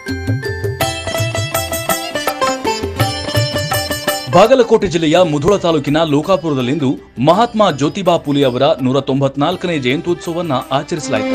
ಬಾಗಲಕೋಟೆ ಜಿಲ್ಲೆಯ ಮುಧೋಳ ತಾಲೂಕಿನ ಲೋಕಾಪುರದಲ್ಲಿಂದು ಮಹಾತ್ಮ ಜ್ಯೋತಿಬಾ ಫುಲೆ ಅವರ ನೂರ ತೊಂಬತ್ನಾಲ್ಕನೇ ಜಯಂತ್ಯುತ್ಸವವನ್ನು ಆಚರಿಸಲಾಯಿತು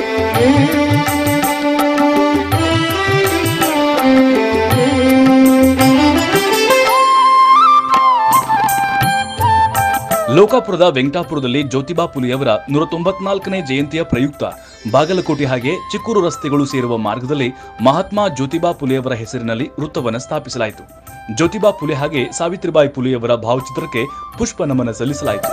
ಲೋಕಾಪುರದ ವೆಂಕಟಾಪುರದಲ್ಲಿ ಜ್ಯೋತಿಬಾ ಫುಲೆಯವರ ನೂರ ತೊಂಬತ್ನಾಲ್ಕನೇ ಜಯಂತಿಯ ಪ್ರಯುಕ್ತ ಬಾಗಲಕೋಟೆ ಹಾಗೆ ಚಿಕ್ಕೂರು ರಸ್ತೆಗಳು ಸೇರುವ ಮಾರ್ಗದಲ್ಲಿ ಮಹಾತ್ಮ ಜ್ಯೋತಿಬಾ ಫುಲೆಯವರ ಹೆಸರಿನಲ್ಲಿ ವೃತ್ತವನ್ನು ಸ್ಥಾಪಿಸಲಾಯಿತು ಜ್ಯೋತಿಬಾ ಫುಲೆ ಹಾಗೆ ಸಾವಿತ್ರಿಬಾಯಿ ಫುಲೆಯವರ ಭಾವಚಿತ್ರಕ್ಕೆ ಪುಷ್ಪ ನಮನ ಸಲ್ಲಿಸಲಾಯಿತು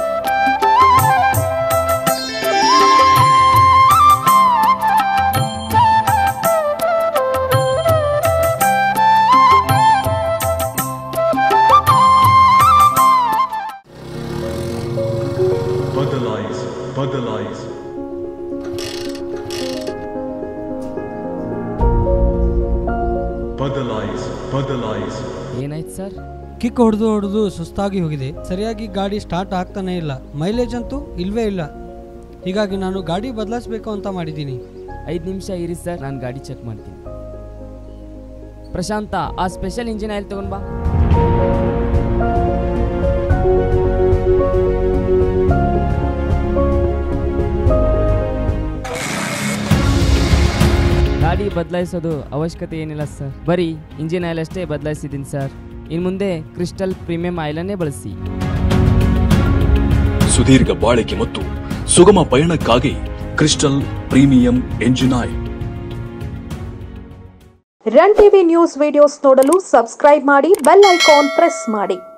ಬದಲಾಯಿಸು ಬದಲಾಯಿಸು ಬದಲಾಯಿಸು ಬದಲಾಯಿಸು ಏನಾಯ್ತು ಸರ್ ಕಿಕ್ ಹೊಡೆದು ಹೊಡೆದು ಸುಸ್ತಾಗಿ ಹೋಗಿದೆ ಸರಿಯಾಗಿ ಗಾಡಿ ಸ್ಟಾರ್ಟ್ ಆಗ್ತಾನೇ ಇಲ್ಲ ಮೈಲೇಜ್ ಅಂತೂ ಇಲ್ವೇ ಇಲ್ಲ ಹೀಗಾಗಿ ನಾನು ಗಾಡಿ ಬದಲಾಯಿಸಬೇಕು ಅಂತ ಮಾಡಿದ್ದೀನಿ ಐದು ನಿಮಿಷ ಇರಿ ಸರ್ ನಾನು ಗಾಡಿ ಚೆಕ್ ಮಾಡ್ತೀನಿ ಪ್ರಶಾಂತ ಆ ಸ್ಪೆಷಲ್ ಇಂಜಿನ್ ಆಯಿಲ್ ತಗೊಂಡ್ ಬಾ ಗಾಡಿ ಬದಲಾಯಿಸೋದು ಅವಶ್ಯಕತೆ ಏನಿಲ್ಲ ಸರ್ ಬರೀ ಇಂಜಿನ್ ಆಯಿಲ್ ಅಷ್ಟೇ ಬದಲಾಯಿಸಿದ್ದೀನಿ ಸರ್ ಇನ್ನು ಮುಂದೆ ಕ್ರಿಸ್ಟಲ್ ಪ್ರೀಮಿಯಂ ಆಯಿಲನ್ನೇ ಬಳಸಿ ಸುದೀರ್ಘ ಬಾಳಿಕೆ ಮತ್ತು ಸುಗಮ ಪಯಣಕ್ಕಾಗಿ crystal premium engine oil run TV news videos ನೋಡಲು ಸಬ್ಸ್ಕ್ರೈಬ್ ಮಾಡಿ ಬೆಲ್ ಐಕಾನ್ ಪ್ರೆಸ್ ಮಾಡಿ